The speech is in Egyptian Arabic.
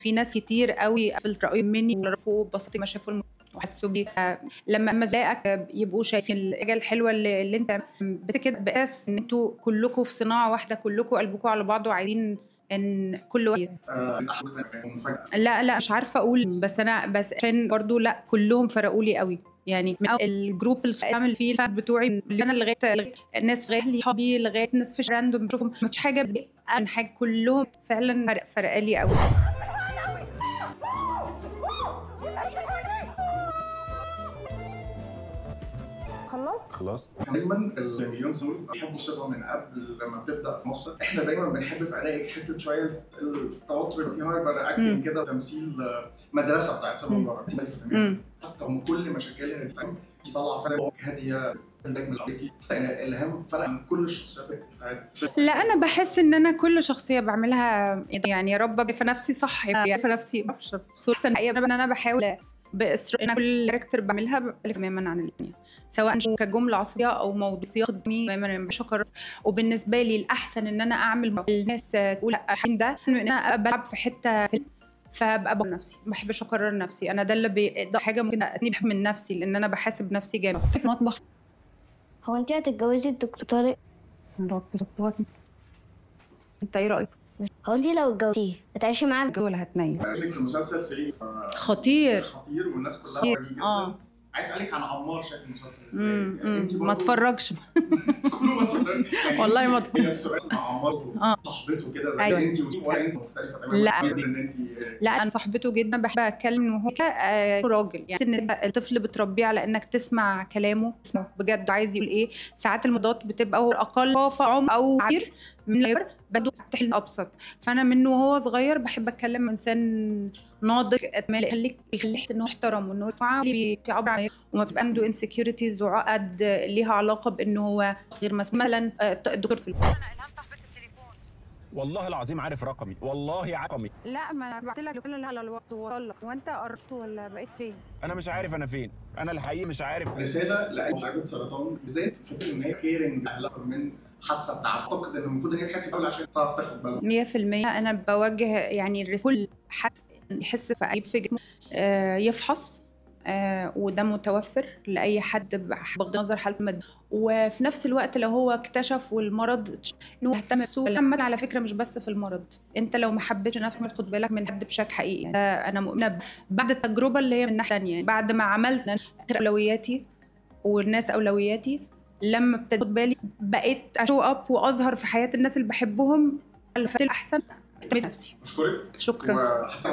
في ناس كتير قوي في رأيهم مني وعرفوا بسطي ما شافوا الم... وحسوا بيه لما مزاياك يبقوا شايفين الحاجه الحلوه اللي, اللي انت بتكده بقاس ان انتوا كلكم في صناعه واحده كلكم قلبكم على بعض وعايزين ان كل واحد لا لا مش عارفه اقول بس انا بس عشان برضو لا كلهم فرقوا لي قوي يعني من أول الجروب اللي بعمل فيه الفانز بتوعي اللي انا لغايه لغايه الناس في لي حبي لغايه ناس في راندوم بشوفهم ما فيش حاجه بس انا حاجه كلهم فعلا فرق فرق لي قوي خلصت خلاص دايما المليون سنة بيحبوا الشغل من قبل لما بتبدا في مصر احنا دايما بنحب في ادائك حته شويه التوتر اللي فيه هايبر اكتنج كده تمثيل مدرسه بتاعت سبب بره حتى من كل مشاكلها دي فاهم دي طالعه فاهم هاديه النجم الامريكي الهام فرق عن كل الشخصيات بتاعت لا انا بحس ان انا كل شخصيه بعملها يعني يا رب في نفسي صح يعني في نفسي بصوره سنيه ان انا بحاول باصرار انا كل كاركتر بعملها بختلف تماما عن الثانيه سواء كجمله عصبيه او موضوع سياق تماما مش وبالنسبه لي الاحسن ان انا اعمل الناس تقول الحين ده ان انا بلعب في حته في فابقى بقول نفسي ما بحبش اكرر نفسي انا ده اللي بي... ده حاجه ممكن اتني من نفسي لان انا بحاسب نفسي جامد في المطبخ هو انت هتتجوزي الدكتور طارق انت ايه رايك؟ هو انت لو اتجوزتيه هتعيشي معاه في ولا هتنيم في المسلسل سليم خطير خطير والناس كلها راضيه جدا اه عايز اسالك عن عمار شايف المسلسل ازاي؟ يعني ما اتفرجش كله ما اتفرج يعني والله ما هي اتفرج السؤال مع عمار اه صاحبته كده زي أيوة. انت ولا انت مختلفه تماما لا. ان انت لا انا صاحبته جدا بحب اتكلم ان هو آه راجل يعني ان انت الطفل بتربيه على انك تسمع كلامه تسمع بجد عايز يقول ايه ساعات المضاد بتبقى هو اقل ثقافه عم او عبير من غير بدو تحل ابسط فانا منه وهو صغير بحب اتكلم انسان ناضج يخليك يخليه يحس انه محترم وانه يسمع بيعبر عن وما بيبقى عنده انسكيورتيز وعقد ليها علاقه بانه هو غير مسؤول مثلا آه، الدكتور في والله العظيم عارف رقمي والله عارف رقمي لا ما انا بعت لك كل على الواتس وصل وانت قربت ولا بقيت فين؟ انا مش عارف انا فين انا الحقيقي مش عارف رساله لاي مريض سرطان بالذات فكره ان هي كيرنج اكتر من حاسه بتاع اعتقد ان المفروض ان هي تحس الاول عشان تعرف تاخد بالها 100% انا بوجه يعني الرسالة كل حد يحس في عيب في جسمه آه، يفحص آه، وده متوفر لاي حد بغض النظر حالته الماديه وفي نفس الوقت لو هو اكتشف والمرض انه يهتم بالسوء عامة على فكره مش بس في المرض انت لو ما حبيتش نفسك مش خد بالك من حد بشكل حقيقي يعني ده انا مؤمنه ب- بعد التجربه اللي هي من ناحيه ثانيه بعد ما عملت اولوياتي والناس اولوياتي لما ابتديت أخد بالي بقيت اشو اب واظهر في حياه الناس اللي بحبهم الفتره الاحسن اهتميت نفسي اشكرك شكرا وحتى